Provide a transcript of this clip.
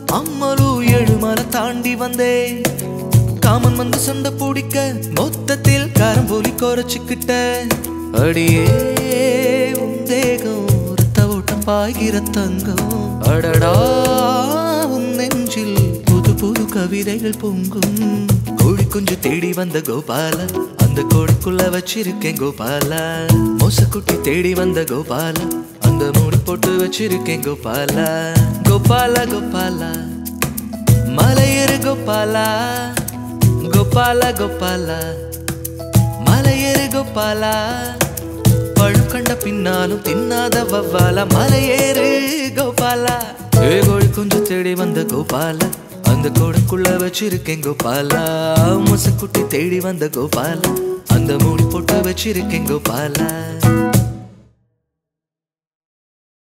அம்மலு ஏழுமலை தாண்டி வந்தேன் காமன் வந்து சண்டை பிடிக்க மொத்தத்தில் காரம்போலி குறைச்சுக்கிட்ட அடியே உன் தேகம் ரத்த ஓட்டம் பாய்கிற தங்கம் அடடா உன் நெஞ்சில் புது புது கவிதைகள் பொங்கும் கோழி குஞ்சு தேடி வந்த கோபால அந்த கோழிக்குள்ள வச்சிருக்கேன் கோபால மோசக்குட்டி தேடி வந்த கோபால அந்த மூடி போட்டு வச்சிருக்கேன் கோபால கோபால கோபால மலையேறு கோபாலா கோபால கோபால மலையேறு கோபாலா பழம் கண்ட பின்னாலும் தின்னாத வவ்வால மலையேறு கோபாலா ஏ கோழி கொஞ்சம் தேடி வந்த கோபால அந்த கோடுக்குள்ள வச்சிருக்கேன் கோபாலா முசக்குட்டி தேடி வந்த கோபாலா அந்த மூடி போட்டு வச்சிருக்கேன் கோபாலா